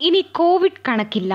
ഇനി കോവിഡ് കണക്കില്ല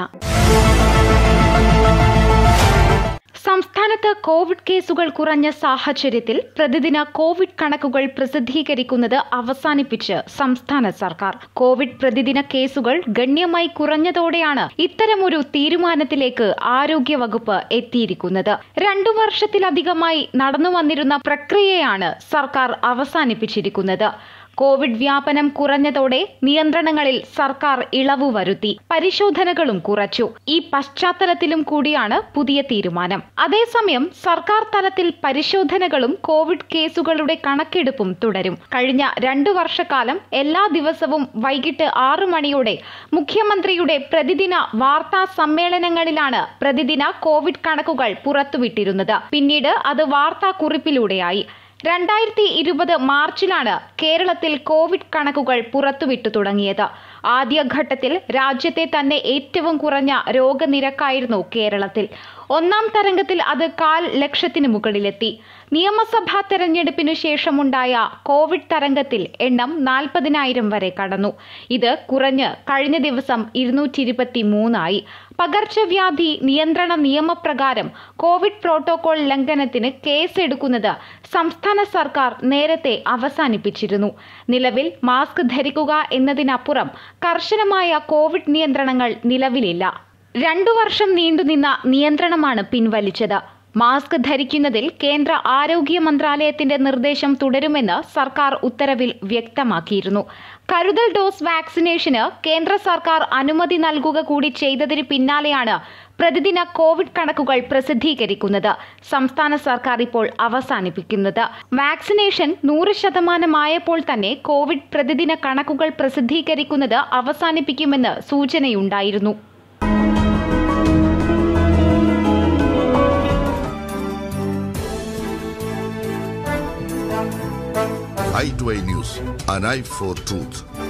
സംസ്ഥാനത്ത് കോവിഡ് കേസുകൾ കുറഞ്ഞ സാഹചര്യത്തിൽ പ്രതിദിന കോവിഡ് കണക്കുകൾ പ്രസിദ്ധീകരിക്കുന്നത് അവസാനിപ്പിച്ച് സംസ്ഥാന സർക്കാർ കോവിഡ് പ്രതിദിന കേസുകൾ ഗണ്യമായി കുറഞ്ഞതോടെയാണ് ഇത്തരമൊരു തീരുമാനത്തിലേക്ക് ആരോഗ്യവകുപ്പ് എത്തിയിരിക്കുന്നത് രണ്ടു വർഷത്തിലധികമായി നടന്നു വന്നിരുന്ന പ്രക്രിയയാണ് സർക്കാർ അവസാനിപ്പിച്ചിരിക്കുന്നത് കോവിഡ് വ്യാപനം കുറഞ്ഞതോടെ നിയന്ത്രണങ്ങളിൽ സർക്കാർ ഇളവ് വരുത്തി പരിശോധനകളും കുറച്ചു ഈ പശ്ചാത്തലത്തിലും കൂടിയാണ് പുതിയ തീരുമാനം അതേസമയം സർക്കാർ തലത്തിൽ പരിശോധനകളും കോവിഡ് കേസുകളുടെ കണക്കെടുപ്പും തുടരും കഴിഞ്ഞ രണ്ടു വർഷക്കാലം എല്ലാ ദിവസവും വൈകിട്ട് ആറു മണിയോടെ മുഖ്യമന്ത്രിയുടെ പ്രതിദിന വാർത്താ സമ്മേളനങ്ങളിലാണ് പ്രതിദിന കോവിഡ് കണക്കുകൾ പുറത്തുവിട്ടിരുന്നത് പിന്നീട് അത് വാർത്താക്കുറിപ്പിലൂടെയായി രണ്ടായിരത്തി ഇരുപത് മാർച്ചിലാണ് കേരളത്തിൽ കോവിഡ് കണക്കുകൾ പുറത്തുവിട്ടു തുടങ്ങിയത് ആദ്യഘട്ടത്തിൽ രാജ്യത്തെ തന്നെ ഏറ്റവും കുറഞ്ഞ രോഗനിരക്കായിരുന്നു കേരളത്തിൽ ഒന്നാം തരംഗത്തിൽ അത് കാൽ ലക്ഷത്തിന് മുകളിലെത്തി നിയമസഭാ തെരഞ്ഞെടുപ്പിനു ശേഷമുണ്ടായ കോവിഡ് തരംഗത്തിൽ എണ്ണം നാൽപ്പതിനായിരം വരെ കടന്നു ഇത് കുറഞ്ഞ് കഴിഞ്ഞ ദിവസം ഇരുന്നൂറ്റി ഇരുപത്തി മൂന്നായി പകർച്ചവ്യാധി നിയന്ത്രണ നിയമപ്രകാരം കോവിഡ് പ്രോട്ടോകോൾ ലംഘനത്തിന് കേസെടുക്കുന്നത് സംസ്ഥാന സർക്കാർ നേരത്തെ അവസാനിപ്പിച്ചിരുന്നു നിലവിൽ മാസ്ക് ധരിക്കുക എന്നതിനപ്പുറം കർശനമായ കോവിഡ് നിയന്ത്രണങ്ങൾ നിലവിലില്ല രണ്ടു വർഷം നീണ്ടുനിന്ന നിയന്ത്രണമാണ് പിൻവലിച്ചത് മാസ്ക് ധരിക്കുന്നതിൽ കേന്ദ്ര ആരോഗ്യ മന്ത്രാലയത്തിന്റെ നിർദ്ദേശം തുടരുമെന്ന് സർക്കാർ ഉത്തരവിൽ വ്യക്തമാക്കിയിരുന്നു കരുതൽ ഡോസ് വാക്സിനേഷന് കേന്ദ്ര സർക്കാർ അനുമതി നൽകുക കൂടി ചെയ്തതിന് പിന്നാലെയാണ് പ്രതിദിന കോവിഡ് കണക്കുകൾ പ്രസിദ്ധീകരിക്കുന്നത് സംസ്ഥാന സർക്കാർ ഇപ്പോൾ അവസാനിപ്പിക്കുന്നത് വാക്സിനേഷൻ നൂറ് ശതമാനമായപ്പോൾ തന്നെ കോവിഡ് പ്രതിദിന കണക്കുകൾ പ്രസിദ്ധീകരിക്കുന്നത് അവസാനിപ്പിക്കുമെന്ന് സൂചനയുണ്ടായിരുന്നു i2i News, an eye for truth.